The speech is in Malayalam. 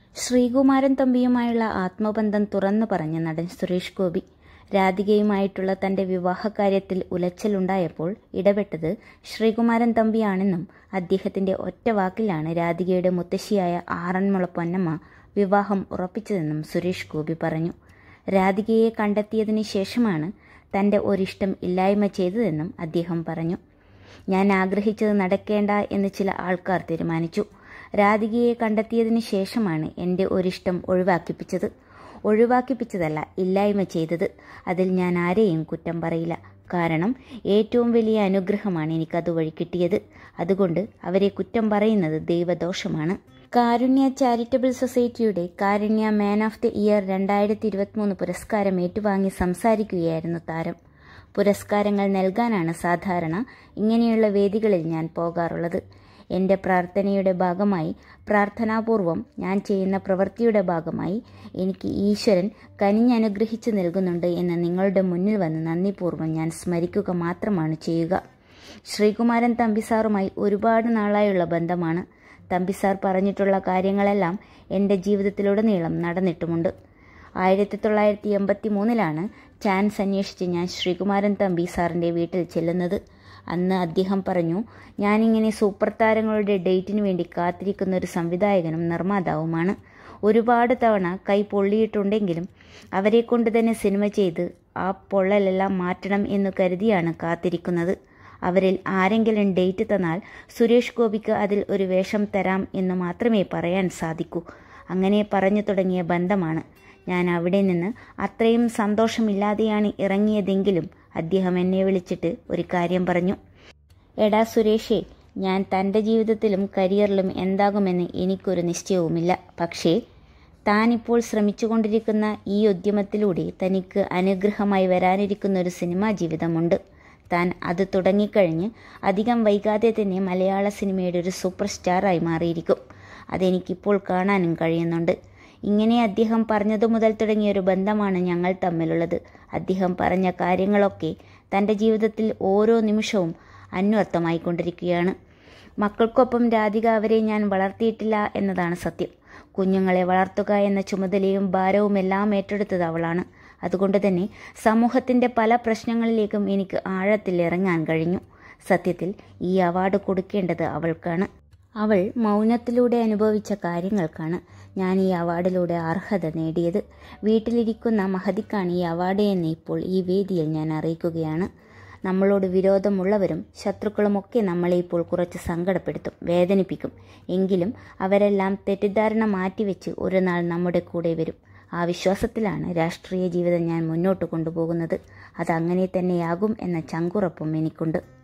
ശ്രീകുമാരൻ തമ്പിയുമായുള്ള ആത്മബന്ധം തുറന്നു പറഞ്ഞ നടൻ സുരേഷ് ഗോപി രാധികയുമായിട്ടുള്ള തന്റെ വിവാഹകാര്യത്തിൽ ഉലച്ചിലുണ്ടായപ്പോൾ ഇടപെട്ടത് ശ്രീകുമാരൻ തമ്പിയാണെന്നും അദ്ദേഹത്തിന്റെ ഒറ്റ വാക്കിലാണ് രാധികയുടെ മുത്തശ്ശിയായ ആറന്മുള പൊന്നമ്മ വിവാഹം ഉറപ്പിച്ചതെന്നും സുരേഷ് ഗോപി പറഞ്ഞു രാധികയെ കണ്ടെത്തിയതിനു ശേഷമാണ് തന്റെ ഒരിഷ്ടം ഇല്ലായ്മ ചെയ്തതെന്നും അദ്ദേഹം പറഞ്ഞു ഞാൻ ആഗ്രഹിച്ചത് നടക്കേണ്ട എന്ന് ചില ആൾക്കാർ തീരുമാനിച്ചു രാധികയെ കണ്ടെത്തിയതിനു ശേഷമാണ് എൻ്റെ ഒരിഷ്ടം ഒഴിവാക്കിപ്പിച്ചത് ഒഴിവാക്കിപ്പിച്ചതല്ല ഇല്ലായ്മ ചെയ്തത് അതിൽ ഞാൻ ആരെയും കുറ്റം പറയില്ല കാരണം ഏറ്റവും വലിയ അനുഗ്രഹമാണ് എനിക്കതുവഴി കിട്ടിയത് അതുകൊണ്ട് അവരെ കുറ്റം പറയുന്നത് ദൈവദോഷമാണ് കാരുണ്യ ചാരിറ്റബിൾ സൊസൈറ്റിയുടെ Karunya man of the year രണ്ടായിരത്തി ഇരുപത്തിമൂന്ന് പുരസ്കാരം ഏറ്റുവാങ്ങി സംസാരിക്കുകയായിരുന്നു താരം പുരസ്കാരങ്ങൾ നൽകാനാണ് സാധാരണ ഇങ്ങനെയുള്ള വേദികളിൽ ഞാൻ പോകാറുള്ളത് എൻ്റെ പ്രാർത്ഥനയുടെ ഭാഗമായി പ്രാർത്ഥനാപൂർവം ഞാൻ ചെയ്യുന്ന പ്രവൃത്തിയുടെ ഭാഗമായി എനിക്ക് ഈശ്വരൻ കനിഞ്ഞനുഗ്രഹിച്ചു നൽകുന്നുണ്ട് എന്ന് നിങ്ങളുടെ മുന്നിൽ വന്ന് നന്ദിപൂർവ്വം ഞാൻ സ്മരിക്കുക മാത്രമാണ് ചെയ്യുക ശ്രീകുമാരൻ തമ്പിസാറുമായി ഒരുപാട് നാളായുള്ള ബന്ധമാണ് തമ്പിസാർ പറഞ്ഞിട്ടുള്ള കാര്യങ്ങളെല്ലാം എൻ്റെ ജീവിതത്തിലുടനീളം നടന്നിട്ടുമുണ്ട് ആയിരത്തി തൊള്ളായിരത്തി എൺപത്തി മൂന്നിലാണ് ചാൻസ് അന്വേഷിച്ച് ഞാൻ ശ്രീകുമാരൻ തമ്പി സാറിൻ്റെ വീട്ടിൽ ചെല്ലുന്നത് അന്ന് അദ്ദേഹം പറഞ്ഞു ഞാനിങ്ങനെ സൂപ്പർ താരങ്ങളുടെ ഡേറ്റിന് വേണ്ടി കാത്തിരിക്കുന്ന ഒരു സംവിധായകനും നിർമ്മാതാവുമാണ് ഒരുപാട് തവണ കൈ പൊള്ളിയിട്ടുണ്ടെങ്കിലും അവരെ കൊണ്ട് തന്നെ സിനിമ ചെയ്ത് ആ പൊള്ളലെല്ലാം മാറ്റണം എന്ന് കരുതിയാണ് കാത്തിരിക്കുന്നത് അവരിൽ ആരെങ്കിലും ഡേറ്റ് തന്നാൽ സുരേഷ് ഗോപിക്ക് അതിൽ ഒരു വേഷം തരാം എന്ന് മാത്രമേ പറയാൻ സാധിക്കൂ അങ്ങനെ പറഞ്ഞു തുടങ്ങിയ ബന്ധമാണ് ഞാൻ അവിടെ നിന്ന് അത്രയും സന്തോഷമില്ലാതെയാണ് ഇറങ്ങിയതെങ്കിലും അദ്ദേഹം എന്നെ വിളിച്ചിട്ട് ഒരു കാര്യം പറഞ്ഞു എടാ സുരേഷേ ഞാൻ തൻ്റെ ജീവിതത്തിലും കരിയറിലും എന്താകുമെന്ന് എനിക്കൊരു നിശ്ചയവുമില്ല പക്ഷേ താനിപ്പോൾ ശ്രമിച്ചുകൊണ്ടിരിക്കുന്ന ഈ ഉദ്യമത്തിലൂടെ തനിക്ക് അനുഗ്രഹമായി വരാനിരിക്കുന്ന ഒരു സിനിമാ ജീവിതമുണ്ട് താൻ അത് തുടങ്ങിക്കഴിഞ്ഞ് അധികം വൈകാതെ തന്നെ മലയാള സിനിമയുടെ ഒരു സൂപ്പർ സ്റ്റാറായി മാറിയിരിക്കും അതെനിക്കിപ്പോൾ കാണാനും കഴിയുന്നുണ്ട് ഇങ്ങനെ അദ്ദേഹം പറഞ്ഞതു മുതൽ തുടങ്ങിയ ഒരു ബന്ധമാണ് ഞങ്ങൾ തമ്മിലുള്ളത് അദ്ദേഹം പറഞ്ഞ കാര്യങ്ങളൊക്കെ തൻ്റെ ജീവിതത്തിൽ ഓരോ നിമിഷവും അന്വർത്ഥമായിക്കൊണ്ടിരിക്കുകയാണ് മക്കൾക്കൊപ്പം രാധിക അവരെ ഞാൻ വളർത്തിയിട്ടില്ല എന്നതാണ് സത്യം കുഞ്ഞുങ്ങളെ വളർത്തുക എന്ന ചുമതലയും ഭാരവും എല്ലാം ഏറ്റെടുത്തത് അവളാണ് അതുകൊണ്ട് തന്നെ സമൂഹത്തിൻ്റെ പല പ്രശ്നങ്ങളിലേക്കും എനിക്ക് ആഴത്തിൽ ഇറങ്ങാൻ കഴിഞ്ഞു സത്യത്തിൽ ഈ അവാർഡ് കൊടുക്കേണ്ടത് അവൾക്കാണ് അവൾ മൗനത്തിലൂടെ അനുഭവിച്ച കാര്യങ്ങൾക്കാണ് ഞാൻ ഈ അവാർഡിലൂടെ അർഹത നേടിയത് വീട്ടിലിരിക്കുന്ന മഹതിക്കാണ് ഈ അവാർഡ് എന്ന് ഇപ്പോൾ ഈ വേദിയിൽ ഞാൻ അറിയിക്കുകയാണ് നമ്മളോട് വിരോധമുള്ളവരും ശത്രുക്കളുമൊക്കെ നമ്മളെ ഇപ്പോൾ കുറച്ച് സങ്കടപ്പെടുത്തും വേദനിപ്പിക്കും എങ്കിലും അവരെല്ലാം തെറ്റിദ്ധാരണ മാറ്റിവെച്ച് ഒരു നാൾ നമ്മുടെ കൂടെ വരും ആ വിശ്വാസത്തിലാണ് രാഷ്ട്രീയ ജീവിതം ഞാൻ മുന്നോട്ട് കൊണ്ടുപോകുന്നത് അതങ്ങനെ തന്നെയാകും എന്ന ചങ്കുറപ്പും എനിക്കുണ്ട്